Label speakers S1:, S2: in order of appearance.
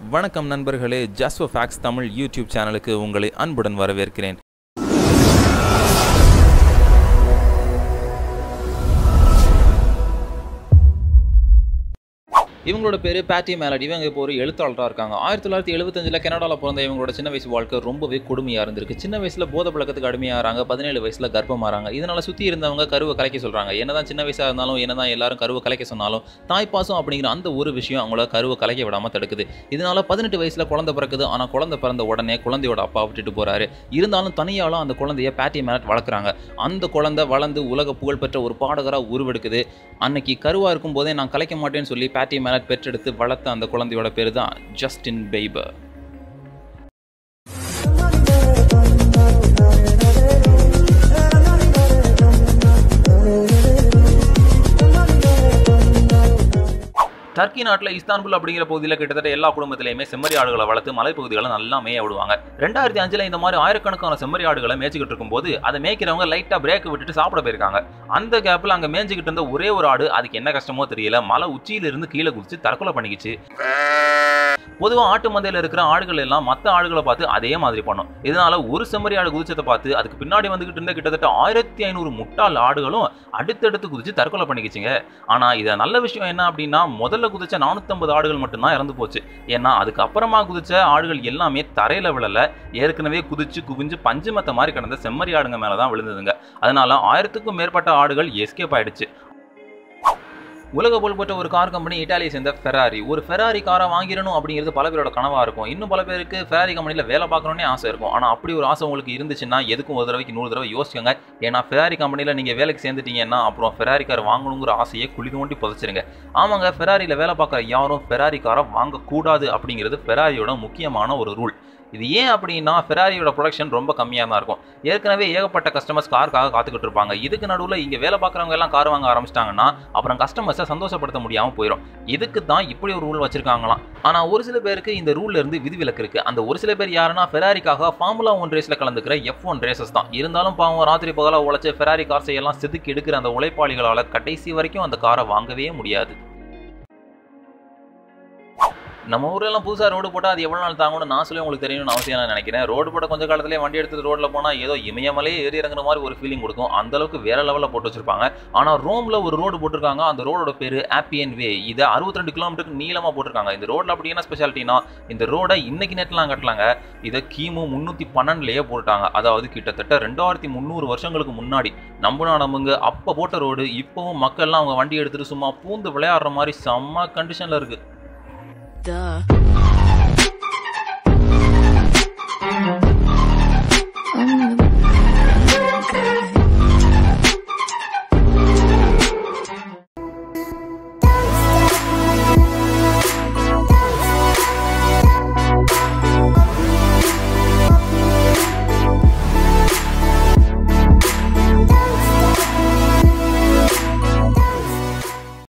S1: வணக்கம் நண்பர்களே just facts Tamil YouTube சேனலுக்கு உங்களை அன்புடன் வரவேற்கிறேன் இவங்களோட பேர் பேட்டி மேலடி இவங்க இப்போ ஒரு எழுத்தாளராக இருக்காங்க ஆயிரத்தி தொள்ளாயிரத்தி எழுபத்தஞ்சில் கனடாவில் பிறந்த இவங்களோட சின்ன வயசு வாழ்க்கை ரொம்பவே கொடுமையாக இருந்திருக்கு சின்ன வயசில் போதை பழக்கத்துக்கு அடிமையாகிறாங்க பதினேழு வயசில் கர்ப்பமாறாங்க இதனால் சுற்றி இருந்தவங்க கருவை கலைக்க சொல்கிறாங்க என்னதான் சின்ன வயசாக இருந்தாலும் என்னதான் எல்லாரும் கருவை கலைக்க சொன்னாலும் தாய்ப்பாசம் அப்படிங்கிற அந்த ஒரு விஷயம் அவங்கள கருவை கலைக்க விடாமல் தடுக்குது இதனால பதினெட்டு வயசில் குழந்தை பிறக்குது ஆனால் குழந்தை பிறந்த உடனே குழந்தையோட அப்பா விட்டுட்டு போறாரு இருந்தாலும் தனியாலும் அந்த குழந்தைய பேட்டி மேலட் வளர்க்குறாங்க அந்த குழந்தை வளர்ந்து உலக புகழ்பெற்ற ஒரு பாடகராக உருவெடுக்குது அன்னைக்கு கருவாக இருக்கும் போதே நான் கலைக்க மாட்டேன்னு சொல்லி பேட்டி மேலட் பெற்றெடுத்து வளர்த்த அந்த குழந்தையோட பேர் தான் ஜஸ்டின் பெய்பர் டர்க்கி நாட்டில் இஸ்தான்புல் அப்படிங்கிற பகுதியில் கிட்டத்தட்ட எல்லா குடும்பத்திலையுமே செம்மறி ஆடுகளை வளர்த்து மலைப்பகுதிகளை நல்லா மேய விடுவாங்க ரெண்டாயிரத்தி அஞ்சில் இந்த மாதிரி ஆயிரக்கணக்கான செம்மறி ஆடுகளை மேய்ச்சிக்கிட்டு இருக்கும்போது அதை மேய்க்கிறவங்க லைட்டாக பிரேக் விட்டுட்டு சாப்பிட போயிருக்காங்க அந்த கேப்பில் அங்கே மேய்ஞ்சிக்கிட்டு இருந்த ஒரே ஒரு ஆடு அதுக்கு என்ன கஷ்டமோ தெரியல மலை உச்சியிலிருந்து கீழே குதிச்சு தற்கொலை பண்ணிக்கிச்சு பொதுவாக ஆட்டு மந்தையில் இருக்கிற ஆடுகள் எல்லாம் மற்ற ஆடுகளை பார்த்து அதே மாதிரி பண்ணும் இதனால ஒரு செம்மறி ஆடு குதிச்சதை பார்த்து அதுக்கு பின்னாடி வந்துகிட்டு இருந்த கிட்டத்தட்ட ஆயிரத்தி ஐநூறு முட்டாள் ஆடுகளும் அடுத்தடுத்து குதிச்சு தற்கொலை பண்ணிக்கிச்சுங்க ஆனா இதை நல்ல விஷயம் என்ன அப்படின்னா முதல்ல குதிச்ச நானூத்தம்பது ஆடுகள் மட்டும்தான் இறந்து போச்சு ஏன்னா அதுக்கப்புறமா குதிச்ச ஆடுகள் எல்லாமே தரையில விழல ஏற்கனவே குதிச்சு குவிஞ்சு பஞ்சு மத்த மாதிரி கிடந்த செம்மறி ஆடுங்க மேலதான் விழுந்ததுங்க அதனால ஆயிரத்துக்கும் மேற்பட்ட ஆடுகள் எஸ்கேப் ஆயிடுச்சு உலக புகழ்பெற்ற ஒரு கார் கம்பெனி இட்டாலியை சேர்ந்த ஃபெராரி ஒரு ஃபெராரி காரை வாங்கிடணும் அப்படிங்கிறது பல பேரோட கனவாக இருக்கும் இன்னும் பல பேருக்கு ஃபெராரி கம்பெனியில் வேலை பார்க்கணுன்னே ஆசை இருக்கும் ஆனால் அப்படி ஒரு ஆசை உங்களுக்கு இருந்துச்சுன்னா எதுக்கும் ஒரு தடவைக்கு நூறு தடவை யோசிச்சுங்க ஏன்னா ஃபெராரி கம்பெனியில் நீங்கள் வேலைக்கு சேர்ந்துட்டீங்கன்னா அப்புறம் ஃபெராரி கார் வாங்கணுங்கிற ஆசையை குழி தோண்டி புதைச்சிருங்க ஆமாங்க ஃபெராரியில் வேலை பார்க்குற யாரும் ஃபெராரி காரை வாங்கக்கூடாது அப்படிங்கிறது ஃபெராரியோட முக்கியமான ஒரு ரூல் இது ஏன் அப்படின்னா ஃபெராரியோட ப்ரொடக்ஷன் ரொம்ப கம்மியாக தான் இருக்கும் ஏற்கனவே ஏகப்பட்ட கஸ்டமர்ஸ் காருக்காக காத்துக்கிட்டு இருப்பாங்க இதுக்கு நடுவில் இங்கே வேலை பார்க்குறவங்க எல்லாம் கார் வாங்க ஆரம்பிச்சிட்டாங்கன்னா அப்புறம் கஸ்டமர்ஸை சந்தோஷப்படுத்த முடியாமல் போயிடும் இதுக்கு தான் இப்படி ஒரு ரூல் வச்சிருக்காங்களாம் ஆனால் ஒரு சில பேருக்கு இந்த ரூல்ல இருந்து விதிவிலக்கு இருக்கு அந்த ஒரு சில பேர் யாருன்னா ஃபெராரிக்காக ஃபார்முலா ஒன் ரேஸில் கலந்துக்கிற எஃப் ஒன் ரேசஸ் தான் இருந்தாலும் பாவம் ராத்திரி பகலாக உழைச்ச ஃபெராரி கார்ஸை எல்லாம் செதுக்கி எடுக்கிற அந்த உழைப்பாளிகளால் கடைசி வரைக்கும் அந்த காரை வாங்கவே முடியாது நம்ம ஊரெல்லாம் புதுசாக ரோடு போட்டால் அது எவ்வளோ நாள் தாங்கணும் நான் சொல்லி உங்களுக்கு தெரியணும்னு அவசியம் நான் நினைக்கிறேன் ரோடு போட்ட கொஞ்ச காலத்திலே வண்டி எடுத்துட்டு ரோட்டில் போனால் ஏதோ இமயமலே ஏறி இறங்குற மாதிரி ஒரு ஃபீலிங் கொடுக்கும் அந்த அளவுக்கு வேற லெவலில் போட்டு வச்சிருப்பாங்க ஆனால் ரோமில் ஒரு ரோடு போட்டிருக்காங்க அந்த ரோடோட பேர் ஆப்பியன் வே இதை அறுபத்தி ரெண்டு கிலோமீட்டருக்கு நீளமாக போட்டிருக்காங்க இந்த ரோட்டில் அப்படி என்ன ஸ்பெஷாலிட்டினா இந்த ரோடை இன்னைக்கு நேரத்துலாம் கட்டலாங்க இதை கிமு முந்நூற்றி பன்னெண்டுலேயே போட்டாங்க அதாவது கிட்டத்தட்ட ரெண்டாயிரத்தி முந்நூறு வருஷங்களுக்கு முன்னாடி நம்புனா நம்புங்க அப்போ போட்ட ரோடு இப்போவும் மக்கள்லாம் அவங்க வண்டி எடுத்துட்டு சும்மா பூந்து விளையாடுற மாதிரி செம்ம கண்டிஷனில் இருக்குது
S2: Duh.